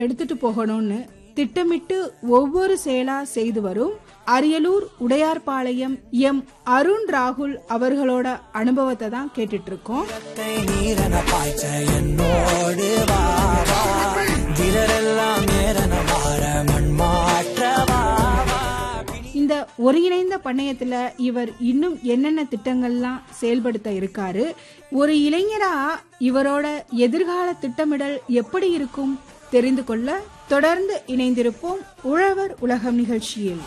எடுத்துட்டு போகணும்னு திட்டமிட்டு ஒவ்வொரு செயலா செய்து வரும் அரியலூர் உடையார்பாளையம் எம் அருண் ராகுல் அவர்களோட அனுபவத்தை தான் கேட்டுட்டு இருக்கோம் கத்தை நீரன பாய்ச்ச என்னோடு வா வா. வீரரெல்லாம் நேரன மாற மண் மாற்ற வா வா. இந்த ஒருங்கிணைந்த பண்ணையத்துல இவர் இன்னும் என்னென்ன திட்டங்கள்லாம் செயல்படுத்த இருக்காரு ஒரு இளைஞரா இவரோட எதிர்கால திட்டமிடல் எப்படி இருக்கும் தெரிந்து கொள்ள தொடர்ந்து இணைந்திருப்போம் உழவர் உலகம் நிகழ்ச்சியில்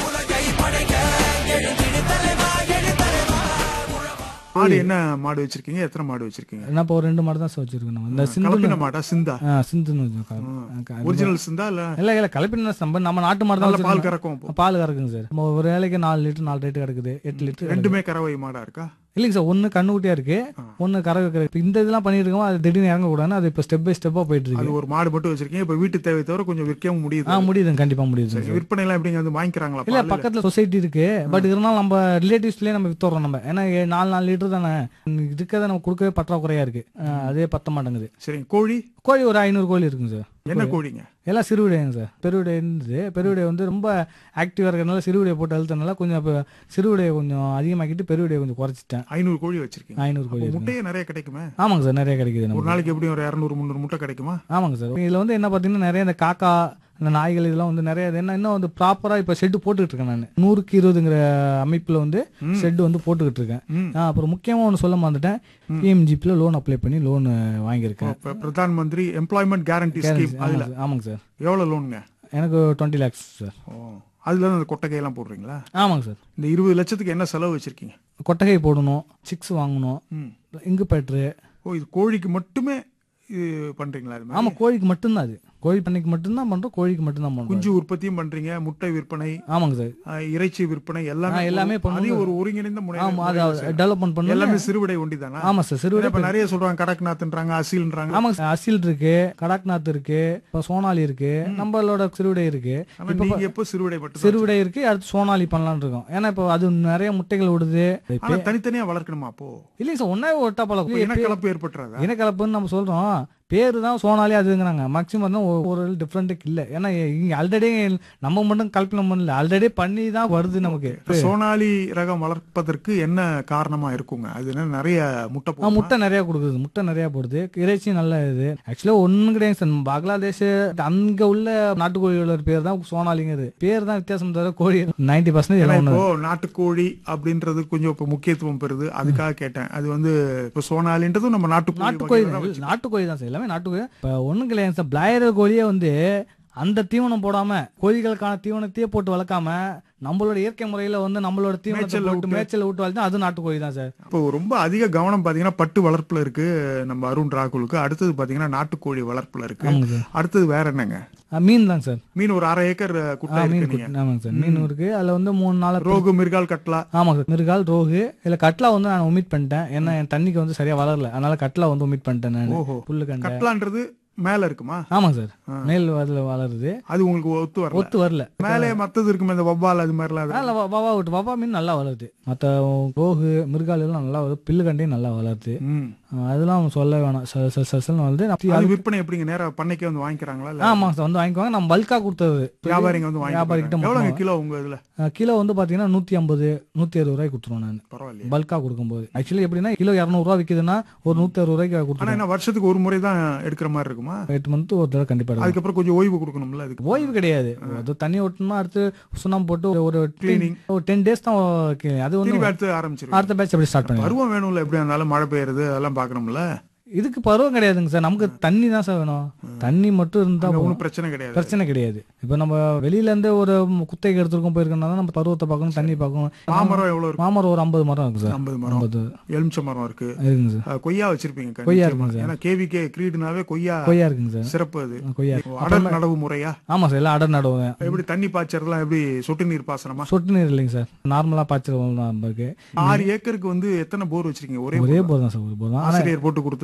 மாடு என்ன மாடு வச்சிருக்கீங்க எத்தனை மாடு வச்சிருக்கீங்க நான் இப்போ ஒரு ரெண்டு மாடு தான் சார் வச்சிருக்கேன் நம்ம இந்த சிந்து கலப்பின மாடா சிந்தா ஆ, சிந்துன்னு வச்சிருக்கோம். ஒரிஜினல் சிந்தா இல்ல இல்ல இல்ல கலப்பின நம்ம நம்ம நாட்டு மாடு தான் நல்ல பால் வச்சிருக்கோம். கறக்கும் அப்போ. பால் கறக்குங்க சார் நம்ம ஒரு வேலைக்கு நாலு லிட்டர் நாலு லிட்டர் கிடக்குது எட்டு லிட்டர் ரெண்டுமே கறவை மாடா இருக்கா இல்லைங்க சார் ஒன்னு கண்ணுக்குட்டியா இருக்கு ஒன்னு கரை வைக்கிற இப்ப இந்த இதெல்லாம் பண்ணிட்டு இருக்கோம் அது திடீர்னு இறங்க கூடாது அது இப்ப ஸ்டெப் பை ஸ்டெப்பா போயிட்டு அது இருக்கு ஒரு மாடு மட்டும் வச்சிருக்கீங்க இப்ப வீட்டு தேவை தவிர கொஞ்சம் விற்கவும் முடியுது ஆ முடியுதுங்க கண்டிப்பா முடியுது சரி, விற்பனை எல்லாம் எப்படிங்க வந்து வாங்கிக்கிறாங்களா இல்ல பால்? பக்கத்துல சொசைட்டி இருக்கு பட் இருந்தாலும் நம்ம ரிலேட்டிவ்ஸ்லயே நம்ம வித்துறோம் நம்ம ஏன்னா ஏ- நாலு நாலு லிட்டர் தானே இருக்கிறத நம்ம கொடுக்கவே பற்றாக்குறையா இருக்கு ஆ, அதே பத்த மாட்டேங்குது சரிங்க கோழி கோழி ஒரு ஐநூறு கோழி இருக்குங்க சார் என்ன கோழிங்க எல்லாம் சிறுவிடைங்க சார் பெருவிடை இருந்தது பெருவிடை வந்து ரொம்ப ஆக்டிவா இருக்கிறதுனால சிறுவிடையை போட்டு அழுத்தனால கொஞ்சம் இப்போ சிறுவிடையை கொஞ்சம் அதிகமாக்கிட்டு பெருவிடையை கொஞ்சம் குறைச்சிட்டேன் ஐநூறு கோழி வச்சிருக்கீங்க ஐநூறு அப்போ கோழி இருக்குங்க. முட்டையே நிறைய கிடைக்குமே ஆமாங்க சார் நிறைய கிடைக்குது ஒரு நமக்கு நாளைக்கு எப்படியும் ஒரு இரநூறு முந்நூறு முட்டை கிடைக்குமா ஆமாங்க சார் இதுல வந்து என்ன பாத்தீங்கன்னா நிறைய இந்த காக்கா இந்த நாய்கள் இதெல்லாம் வந்து நிறைய இது என்ன இன்னும் வந்து ப்ராப்பரா இப்ப ஷெட் போட்டுக்கிட்டு இருக்கேன் நான் நூறுக்கு இருபதுங்கிற அமைப்புல வந்து ஷெட் வந்து போட்டுக்கிட்டு இருக்கேன் ம். ஆ, அப்புறம் முக்கியமா ஒன்று சொல்ல மறந்துட்டேன் பிஎம்ஜிபியில் லோன் அப்ளை பண்ணி லோன் வாங்கியிருக்கேன் இப்ப பிரதான் மந்திரி எம்ப்ளாய்மெண்ட் கேரண்டி ஸ்கீம் அதுல ஆமாங்க சார். ஆமாங்க சார் எவ்வளவு லோனுங்க எனக்கு டுவெண்ட்டி லேக்ஸ் சார் ஓ அதுல தான் அந்த கொட்டகையெல்லாம் போடுறீங்களா ஆமாங்க சார் இந்த இருபது லட்சத்துக்கு என்ன செலவு வச்சிருக்கீங்க கொட்டகை போடணும் சிக்ஸ் வாங்கணும் ம். இங்கு பேட்ரு ஓ இது கோழிக்கு மட்டுமே இது பண்றீங்களா இது மாதிரி? ஆமா கோழிக்கு மட்டும்தான் அது கோழி பண்ணைக்கு மட்டும்தான் பண்றோம் கோழிக்கு மட்டும்தான் பண்றோம் குஞ்சு உற்பத்தியும் பண்றீங்க முட்டை விற்பனை ஆமாங்க சார் அஹ், இறைச்சி விற்பனை எல்லாமே ஆ, எல்லாமே ஒரு- பண்ணுவோம். அதையும் ஒரு ஒருங்கிணைந்த முறையில- ஆமா முறையில அது செய்யலாம். டெவலப்மெண்ட் பண்ணணும் எல்லாமே சிறுவிடை ஒண்டிதானா ஆமா சார் சிறுவிடை இப்ப நிறைய சொல்றாங்க கடக்நாத்ன்றாங்க அசீல்ன்றாங்க ஆமாங்க சார் அசில் இருக்கு கடக்நாத் இருக்கு இப்ப சோனாலி இருக்கு நம்மளோட சிறுவிடை இருக்கு ஆனா இப்ப நீங்க எப்போ சிறுவிடை மட்டும் சிறுவிடை இருக்கு அடுத்து சோனாலி பண்ணலாம்னு இருக்கோம் ஏன்னா இப்ப அது நிறைய முட்டைகள் விடுது ஆனா தனித்தனியா வளர்க்கணுமா அப்போ இல்லைங்க சார் ஒன்னாவே ஒட்டா அப்ப பழம் இனக்கலப்பு ஏற்பட்டுறாதா இனக்கலப்புன்னு நம்ம சொல்றோம் பேரு தான் சோனாலி அதுங்கிறாங்க மேக்ஸிமம் தான் ஒ- ஒரு டிஃப்ரெண்ட்டுக்கு இல்ல ஏன்னா இங்க ஆல்ரெடி நம்ம மட்டும் கல்பனை பண்ணல ஆல்ரெடி பண்ணி தான் வருது நமக்கு இப்ப சோனாலி ரகம் வளர்ப்பதற்கு என்ன காரணமா இருக்குங்க அது என்ன நிறைய முட்டை ஆ, போடுமா? முட்டை நிறைய கொடுக்குது முட்டை நிறைய போடுது இறைச்சி நல்ல இது ஆக்சுவலா ஒண்ணும் கிடையாது சார் பங்களாதேஷ் அங்க உள்ள நாட்டுக்கோழியோட பேர் தான் சோனாலிங்கிறது பேர் தான் வித்தியாசம் தவிர கோழி நைன்டி பர்சன்டேஜ் ஏன்னா எல்லாம் இப்போ ஒண்ணு நாட்டுக்கோழி அப்படின்றது கொஞ்சம் இப்ப முக்கியத்துவம் பெறுது அதுக்காக கேட்டேன் அது வந்து இப்ப சோனாலின்றதும் நம்ம நாட்டுக்கோழி நாட்டுக்கோழி வகையில தான் தான் வச்சு- நாட்டுக்கோழி தான் சார் எல்லாமே நாட்டுக்கோழி இப்ப ஒண்ணும் கிடையாது சார் பிளாயர் கோழியே வந்து அந்த தீவனம் போடாம கோழிகளுக்கான தீவனத்தையே போட்டு வளர்க்காம நம்மளோட இயற்கை முறையில வந்து நம்மளோட தீவனத்தை மேய்ச்சல்ல போட்டு விட்டு. மேய்ச்சல் விட்டு வளர்த்தா அது நாட்டுக்கோழி தான் சார் இப்போ ரொம்ப அதிக கவனம் பாத்தீங்கன்னா பட்டு வளர்ப்புல இருக்கு நம்ம அருண் ராகுலுக்கு அடுத்தது பாத்தீங்கன்னா நாட்டுக்கோழி வளர்ப்புல இருக்கு ஆமாங்க சார் அடுத்தது வேற என்னங்க ஆ, மீன் தான் சார் மீன் ஒரு அரை ஏக்கர் ஆ, குட்டை மீன் இருக்கு நீங்க குட்டி- ஆமாங்க சார் மீன் இருக்கு அதுல வந்து மூணு நாள் ரோகு மிர்கால் கட்லா ஆமாங்க சார் மிருகால் ரோகு இல்ல கட்லா வந்து நான் ஒமிட் பண்ணிட்டேன் ஏன்னா என் தண்ணிக்கு வந்து சரியா வளரல அதனால கட்லா வந்து ஒமிட் பண்ணிட்டேன் நான் ஓஹோ புல்லு கண்டை கட்லான்றது மேல இருக்குமா ஆமாங்க சார் மேல் அதுல வளருது அது உங்களுக்கு ஒத்து வரல ஒத்து வரல மேலே மத்தது இருக்குமே இந்த வவ்வால் அது மாதிரிலாம் அது- அதனால வ- வவா விட்டு வவா மீன் நல்லா வளருது மத்த ரோகு மிருகால் எல்லாம் நல்லா வருது பில்லு கண்டையும் நல்லா வளருது ம். ஆ, அதெல்லாம் சொல்ல வேணாம் ச- ச- சசல்னு வந்து நான் அது விற்பனை எப்படிங்க நேரா பண்ணைக்கே வந்து வாங்கிக்கிறாங்களா இல்ல ஆமாங்க சார் வந்து வாங்கிக்குவாங்க நம்ம பல்கா கொடுத்தது வியாபாரிங்க வந்து வியாபாரிகிட்ட வாங்கி எவ்வளவுங்க மட்டும் கிலோ உங்க இதுல ஆ, கிலோ வந்து பாத்தீங்கன்னா நூத்தி ஐம்பது நூத்தி அறுபது ரூபாய்க்கு கொடுத்துருவோம் நான் பரவாயில்லையே பல்கா கொடுக்கும்போது ஆக்சுவலி எப்படின்னா கிலோ இரநூறுவா விக்குதுன்னா ஒரு நூத்தி அறுபது ரூபாய்க்கு ஆனா கொடுத்துருவோம் என்ன வருஷத்துக்கு ஒரு முறை தான் எடுக்கிற மாதிரி இருக்குமா எட்டு மந்த் ஒரு தடவை கண்டிப்பா எடுக்கணும். அதுக்கப்புறம் கொஞ்சம் ஓய்வு கொடுக்கணும்ல அதுக்கு ஓய்வு கிடையாது அது தண்ணி ஓட்டணுமா அடுத்து சுண்ணாம்பு போட்டு ஒரு Cleaning. ஒரு டென் டேஸ் தான் okay. அது வந்து திருப்பி அடுத்து ஆரம்பிச்சிருவாங்க அடுத்த பேட்ச் அப்படி ஸ்டார்ட் பண்ணி பருவம் வேணும்ல எப்படி இருந்தாலும் மழை பெய்யறது அதெல்லாம் பாக்கணும்ல இதுக்கு பருவம் கிடையாதுங்க சார் நமக்கு தண்ணி தான் சார் வேணும் தண்ணி மட்டும் இருந்தா அங்க போதும். ஒண்ணும் பிரச்சனை கிடையாது பிரச்சனை கிடையாது இப்போ நம்ம வெளியில இருந்து ஒரு குத்தகைக்கு எடுத்துருக்கோம் போயிருக்கோம்னா தான் நம்ம பருவத்தை பார்க்கணும் தண்ணி பார்க்கணும் மாமரம் எவ்வளவு இருக்கு மாமரம் ஒரு ஐம்பது மரம் இருக்கு சார் ஐம்பது மரம் ஐம்பது எலுமிச்சை மரம் இருக்கு இருக்குங்க சார் அஹ், கொய்யா வச்சிருப்பீங்க கொய்யா நிச்சயமா. இருக்குங்க சார். ஏன்னா கேவிகே கிரீடுனாவே கொய்யா கொய்யா இருக்குங்க சார் சிறப்பு அது கொய்யா அடர் நடவு முறையா ஆமா சார் எல்லாம் அடர் நடுவேன் எப்படி தண்ணி பாய்ச்சறதுலாம் எப்படி சொட்டு நீர் பாசனமா சொட்டு நீர் இல்லைங்க சார் நார்மலா பாய்ச்சல் தான் இருக்கு ஆறு ஏக்கருக்கு வந்து எத்தனை போர் வச்சிருக்கீங்க ஒரே ஒரே போர் போர் தான் சார் ஒரு போர் தான் ஆனா ஆசிரியர் போட்டு கொடுத்தது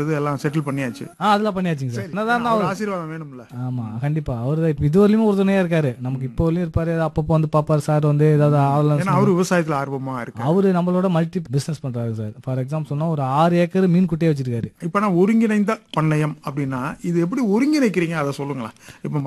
அது எல்லாம் செட்டில் பண்ணியாச்சு ஆ அதெல்லாம் பண்ணியாச்சுங்க சார் என்னதான் அவர் ஆசீர்வாதம் வேணும்ல ஆமா கண்டிப்பா அவரு தான் இப்ப இது வரையிலும் ஒரு துணையா இருக்காரு நமக்கு இப்போ வரையும் இருப்பாரு அப்பப்போ வந்து பாப்பாரு சார் வந்து ஏதாவது ஆளுநர் ஏன்னா அவரு விவசாயத்துல ஆர்வமா இருக்கு அவரு நம்மளோட மல்டி பிசினஸ் பண்றாரு சார் ஃபார் எக்ஸாம்பிள் சொன்னா ஒரு ஆறு ஏக்கர் மீன் குட்டையே வச்சிருக்காரு இப்ப நான் ஒருங்கிணைந்த பண்ணையம் அப்படின்னா இது எப்படி ஒருங்கிணைக்கிறீங்க அதை சொல்லுங்களேன் இப்ப